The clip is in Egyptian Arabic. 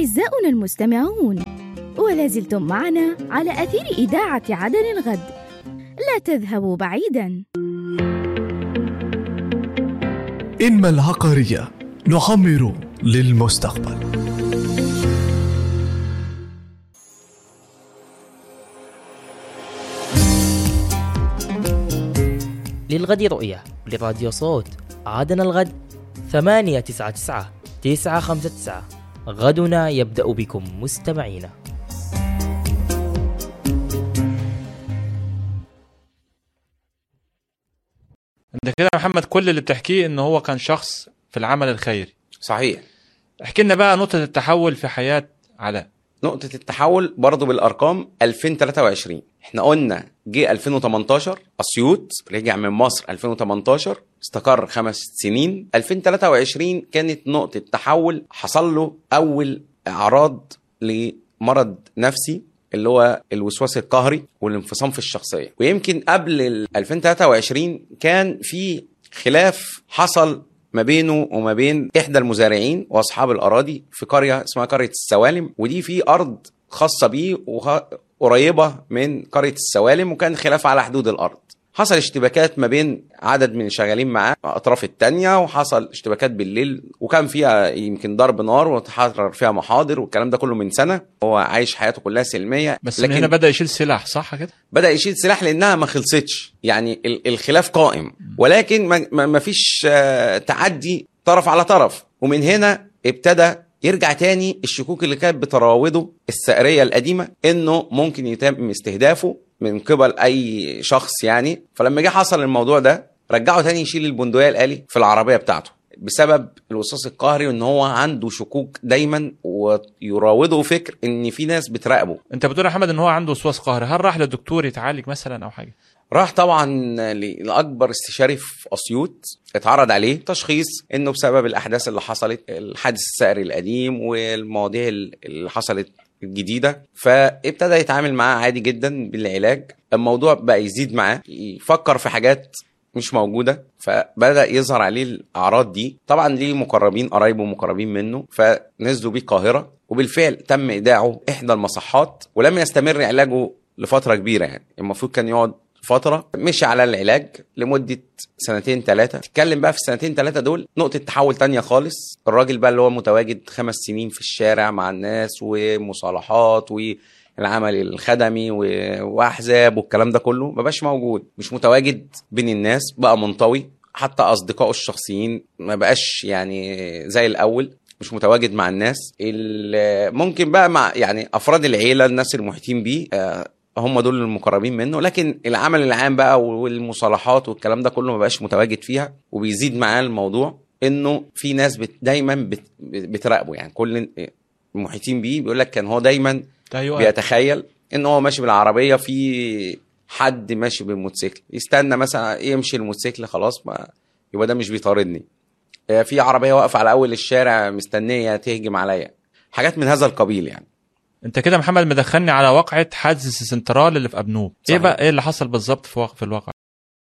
أعزاؤنا المستمعون ولا زلتم معنا على أثير إذاعة عدن الغد لا تذهبوا بعيدا إنما العقارية نعمر للمستقبل للغد رؤية لراديو صوت عادنا الغد ثمانية تسعة تسعة تسعة خمسة تسعة غدنا يبدأ بكم مستمعينا انت كده يا محمد كل اللي بتحكيه ان هو كان شخص في العمل الخيري صحيح احكي لنا بقى نقطة التحول في حياة علاء نقطة التحول برضه بالأرقام 2023 احنا قلنا جه 2018 أسيوط رجع من مصر 2018 استقر خمس سنين 2023 كانت نقطة تحول حصل له أول إعراض لمرض نفسي اللي هو الوسواس القهري والانفصام في الشخصية ويمكن قبل ال 2023 كان في خلاف حصل ما بينه وما بين احدى المزارعين واصحاب الاراضي في قريه اسمها قريه السوالم ودي في ارض خاصه بيه وقريبه من قريه السوالم وكان خلاف على حدود الارض حصل اشتباكات ما بين عدد من الشغالين معاه اطراف التانية وحصل اشتباكات بالليل وكان فيها يمكن ضرب نار وتحرر فيها محاضر والكلام ده كله من سنه هو عايش حياته كلها سلميه بس لكن من هنا بدا يشيل سلاح صح كده بدا يشيل سلاح لانها ما خلصتش يعني ال- الخلاف قائم ولكن ما- ما ما فيش آه، تعدي طرف على طرف ومن هنا ابتدى يرجع تاني الشكوك اللي كانت بتراوده السقرية القديمة انه ممكن يتم استهدافه من قبل اي شخص يعني فلما جه حصل الموضوع ده رجعه تاني يشيل البندقية الآلي في العربية بتاعته بسبب الوسواس القهري ان هو عنده شكوك دايما ويراوده فكر ان في ناس بتراقبه انت بتقول يا محمد ان هو عنده وسواس قهري هل راح لدكتور يتعالج مثلا او حاجه راح طبعا ل- لاكبر استشاري في اسيوط اتعرض عليه تشخيص انه بسبب الاحداث اللي حصلت الحادث السعري القديم والمواضيع اللي حصلت الجديده فابتدى يتعامل معاه عادي جدا بالعلاج الموضوع بقى يزيد معاه يفكر في حاجات مش موجوده فبدا يظهر عليه الاعراض دي طبعا ليه مقربين قرايبه مقربين منه فنزلوا بيه القاهره وبالفعل تم ايداعه احدى المصحات ولم يستمر علاجه لفتره كبيره يعني المفروض كان يقعد فتره مشي على العلاج لمده سنتين ثلاثه تتكلم بقى في السنتين ثلاثه دول نقطه تحول تانية خالص الراجل بقى اللي هو متواجد خمس سنين في الشارع مع الناس ومصالحات والعمل الخدمي و- واحزاب والكلام ده كله ما بقاش موجود مش متواجد بين الناس بقى منطوي حتى اصدقائه الشخصيين ما بقاش يعني زي الاول مش متواجد مع الناس ال- ممكن بقى مع يعني افراد العيله الناس المحيطين بيه آه، هم دول المقربين منه لكن العمل العام بقى والمصالحات والكلام ده كله ما بقاش متواجد فيها وبيزيد معاه الموضوع انه في ناس بت دايما بت بتراقبه يعني كل المحيطين بيه بيقول لك كان هو دايما تهيؤات بيتخيل ان هو ماشي بالعربيه في حد ماشي بالموتوسيكل يستنى مثلا يمشي الموتوسيكل خلاص ما يبقى ده مش بيطاردني آه، في عربيه واقفه على اول الشارع مستنيه تهجم عليا حاجات من هذا القبيل يعني انت كده يا محمد مدخلني على واقعة حادث السنترال اللي في ابنوب ايه صحيح. بقى ايه اللي حصل بالظبط في واقع في الواقع